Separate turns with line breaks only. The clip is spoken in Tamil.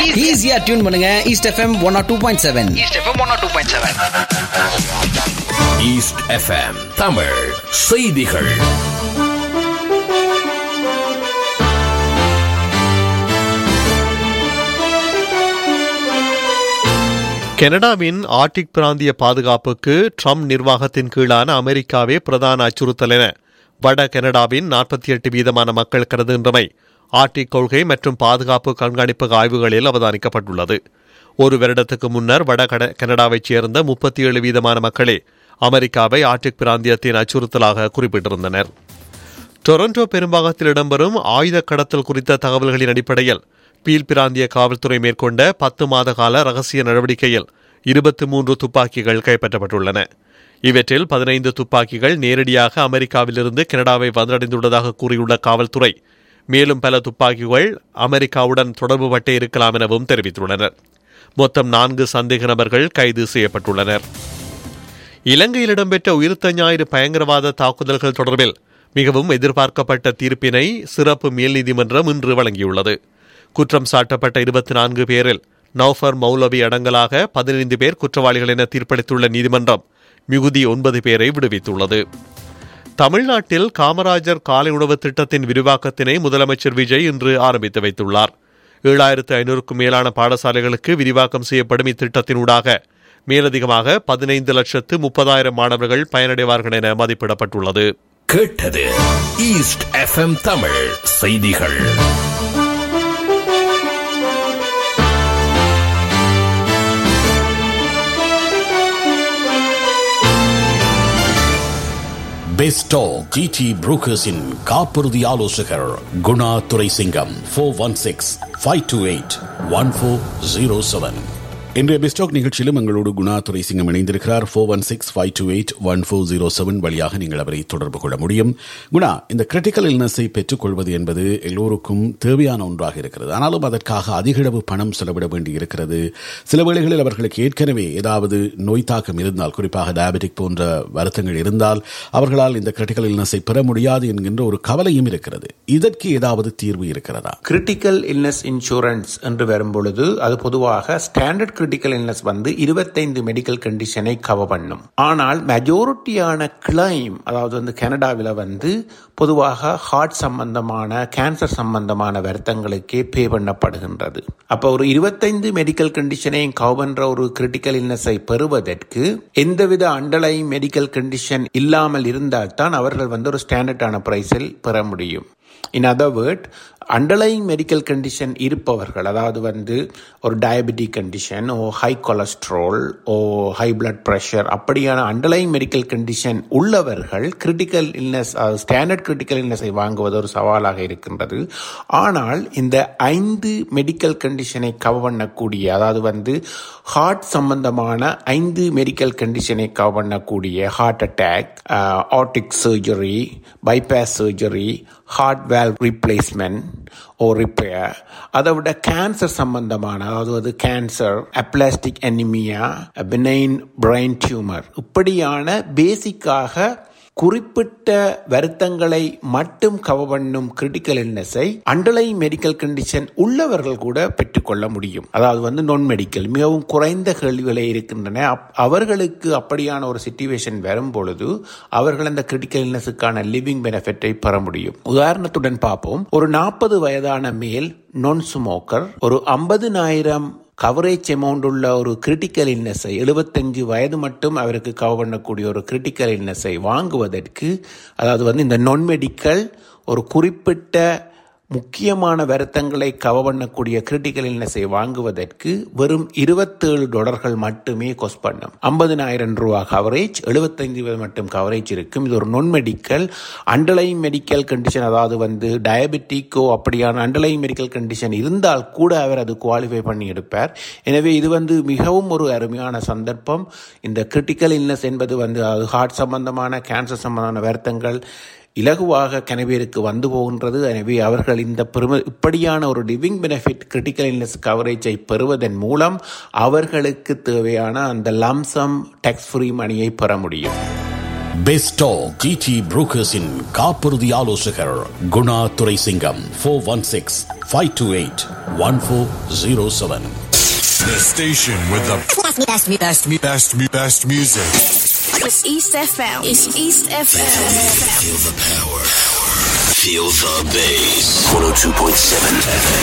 ஈஸியா டியூன் பண்ணுங்க East FM one or two point seven
East FM one two point seven
East FM Tamil செய்திகள்
கனடாவின் ஆர்டிக் பிராந்திய பாதுகாப்புக்கு ட்ரம்ப் நிர்வாகத்தின் கீழான அமெரிக்காவே பிரதான அச்சுறுத்தல் என வட கனடாவின் நாற்பத்தி எட்டு வீதமான மக்கள் கருதுகின்றமை ஆர்டிக் கொள்கை மற்றும் பாதுகாப்பு கண்காணிப்பு ஆய்வுகளில் அவதானிக்கப்பட்டுள்ளது ஒரு வருடத்துக்கு முன்னர் வட கன- கனடாவைச் சேர்ந்த முப்பத்தி ஏழு வீதமான மக்களே அமெரிக்காவை ஆர்டிக் பிராந்தியத்தின் அச்சுறுத்தலாக குறிப்பிட்டிருந்தனர் டொரண்டோ பெரும்பாகத்தில் இடம்பெறும் ஆயுத கடத்தல் குறித்த தகவல்களின் அடிப்படையில் பீல் பிராந்திய காவல்துறை மேற்கொண்ட பத்து மாத கால ரகசிய நடவடிக்கையில் இருபத்தி மூன்று துப்பாக்கிகள் கைப்பற்றப்பட்டுள்ளன இவற்றில் பதினைந்து துப்பாக்கிகள் நேரடியாக அமெரிக்காவிலிருந்து கனடாவை வந்தடைந்துள்ளதாக கூறியுள்ள காவல்துறை மேலும் பல துப்பாக்கிகள் அமெரிக்காவுடன் தொடர்பு பட்டே இருக்கலாம் எனவும் தெரிவித்துள்ளனர் மொத்தம் நான்கு சந்தேக நபர்கள் கைது செய்யப்பட்டுள்ளனர் இலங்கையில் இடம்பெற்ற உயிர்த்த ஞாயிறு பயங்கரவாத தாக்குதல்கள் தொடர்பில் மிகவும் எதிர்பார்க்கப்பட்ட தீர்ப்பினை சிறப்பு மேல் நீதிமன்றம் இன்று வழங்கியுள்ளது குற்றம் சாட்டப்பட்ட இருபத்தி நான்கு பேரில் நௌஃபர் மௌலவி அடங்கலாக பதினைந்து பேர் குற்றவாளிகள் என தீர்ப்பளித்துள்ள நீதிமன்றம் மிகுதி ஒன்பது பேரை விடுவித்துள்ளது தமிழ்நாட்டில் காமராஜர் காலை உணவு திட்டத்தின் விரிவாக்கத்தினை முதலமைச்சர் விஜய் இன்று ஆரம்பித்து வைத்துள்ளார் ஏழாயிரத்து ஐநூறுக்கும் மேலான பாடசாலைகளுக்கு விரிவாக்கம் செய்யப்படும் இத்திட்டத்தினூடாக மேலதிகமாக பதினைந்து லட்சத்து முப்பதாயிரம் மாணவர்கள் பயனடைவார்கள் என மதிப்பிடப்பட்டுள்ளது
கேட்டது ஈஸ்ட் எஃப்எம் தமிழ் செய்திகள்
பெஸ்டோ ஜிடி புரோக்கர்ஸின் காப்புறுதி ஆலோசகர் Guna Thuraisingam four one six five two eight one four zero seven இன்றைய பெஸ்டாக் நிகழ்ச்சியிலும் எங்களோடு குணா துரைசிங்கம் இணைந்திருக்கிறார் four one six five two eight one four zero seven வழியாக நீங்கள் அவரை தொடர்பு கொள்ள முடியும் குணா இந்த கிரிட்டிக்கல் இல்னஸை பெற்றுக்கொள்வது என்பது எல்லோருக்கும் தேவையான ஒன்றாக இருக்கிறது ஆனாலும் அதற்காக அதிகளவு பணம் செலவிட வேண்டி இருக்கிறது சில வேளைகளில் அவர்களுக்கு ஏற்கனவே ஏதாவது நோய் தாக்கம் இருந்தால் குறிப்பாக டயபெட்டிக் போன்ற வருத்தங்கள் இருந்தால் அவர்களால் இந்த கிரிட்டிக்கல் இல்னஸை பெற முடியாது என்கின்ற ஒரு கவலையும் இருக்கிறது இதற்கு ஏதாவது தீர்வு இருக்கிறதா
கிரிட்டிக்கல் இல்னஸ் இன்சூரன்ஸ் என்று வரும்பொழுது அது பொதுவாக ஸ்டாண்டர்ட் கிரிட்டிக்கல் இல்னஸ் வந்து இருபத்தைந்து மெடிக்கல் கண்டிஷனை கவர் பண்ணும் ஆனால் மெஜாரிட்டியான கிளைம் அதாவது வந்து கனடாவில் வந்து பொதுவாக ஹார்ட் சம்பந்தமான கேன்சர் சம்பந்தமான வருத்தங்களுக்கே பே பண்ணப்படுகின்றது அப்போ ஒரு இருபத்தைந்து மெடிக்கல் கண்டிஷனையும் கவர் பண்ற ஒரு கிரிட்டிக்கல் இல்னஸை பெறுவதற்கு எந்தவித அண்டலை மெடிக்கல் கண்டிஷன் இல்லாமல் இருந்தால்தான் அவர்கள் வந்து ஒரு ஸ்டாண்டர்டான பிரைஸில் பெற முடியும் in other word underlying medical condition இருப்பவர்கள் அதாவது வந்து ஒரு diabetic condition or high cholesterol or high blood pressure அப்படியான அண்டர்லைங் மெடிக்கல் கண்டிஷன் உள்ளவர்கள் கிரிட்டிக்கல் இல்னஸ் ஸ்டாண்டர்ட் கிரிட்டிக்கல் இல்னஸை வாங்குவது ஒரு சவாலாக இருக்கின்றது ஆனால் இந்த ஐந்து மெடிக்கல் கண்டிஷனை கவர் பண்ணக்கூடிய அதாவது வந்து ஹார்ட் சம்பந்தமான ஐந்து மெடிக்கல் கண்டிஷனை கவர் பண்ணக்கூடிய heart attack aortic surgery bypass surgery heart valve replacement or repair அதை விட கேன்சர் சம்பந்தமான அதாவது cancer aplastic anaemia benign brain tumour இப்படியான பேசிக்காக குறிப்பிட்ட வருத்தங்களை மட்டும் கவர் பண்ணும் கிரிட்டிக்கல் இல்னஸை அண்டலை மெடிக்கல் கண்டிஷன் உள்ளவர்கள் கூட பெற்றுக்கொள்ள முடியும் அதாவது வந்து நான் மெடிக்கல் மிகவும் குறைந்த கேள்விகளே இருக்கின்றன அப்- அவர்களுக்கு அப்படியான ஒரு சுச்சுவேஷன் வரும் பொழுது அவர்கள் அந்த கிரிட்டிக்கல் இல்னஸுக்கான லிவிங் பெனிஃபிட்டை பெற முடியும் உதாரணத்துடன் பார்ப்போம் ஒரு நாற்பது வயதான மேல் நான் ஸ்மோக்கர் ஒரு ஐம்பதுனாயிரம் கவரேஜ் அமௌண்ட் உள்ள ஒரு கிரிட்டிக்கல் இல்னஸை எழுபத்தஞ்சு வயது மட்டும் அவருக்கு கவர் பண்ணக்கூடிய ஒரு கிரிட்டிக்கல் இல்னஸை வாங்குவதற்கு அதாவது வந்து இந்த நான் மெடிக்கல் ஒரு குறிப்பிட்ட முக்கியமான வருத்தங்களை கவர் பண்ணக்கூடிய கிரிட்டிக்கல் இல்னஸை வாங்குவதற்கு வெறும் இருபத்தேழு டாலர்கள் மட்டுமே கொஸ்ட் பண்ணும் ஐம்பதினாயிரம் ரூபா கவரேஜ் எழுபத்தைந்து மட்டும் கவரேஜ் இருக்கும் இது ஒரு நான் மெடிக்கல் அண்டர்லைங் மெடிக்கல் கண்டிஷன் அதாவது வந்து டயபெட்டிக்கோ அப்படியான அண்டர்லைங் மெடிக்கல் கண்டிஷன் இருந்தால் கூட அவர் அது குவாலிஃபை பண்ணி எடுப்பார் எனவே இது வந்து மிகவும் ஒரு அருமையான சந்தர்ப்பம் இந்த கிரிட்டிக்கல் இல்னஸ் என்பது வந்து அது ஹார்ட் சம்பந்தமான கேன்சர் சம்பந்தமான வருத்தங்கள் இலகுவாக கனவேருக்கு வந்து போகின்றது எனவே அவர்கள் இந்த பெரும இப்படியான ஒரு லிவிங் பெனிஃபிட் கிரிட்டிக்கல் இல்னஸ் கவரேஜை பெறுவதன் மூலம் அவர்களுக்கு தேவையான அந்த லம்சம் டேக்ஸ் ஃப்ரீ மணியை பெற முடியும்
பெஸ்டோ ஜிடி புரூக்கர்ஸின் காப்புறுதி ஆலோசகர் Guna Thuraisingam four one six five two eight one four zero seven
The station with the
Best, best, best,
best, best, best music.
It's East FM. It's East FM.
Feel the power. Feel the bass. 102.7 FM.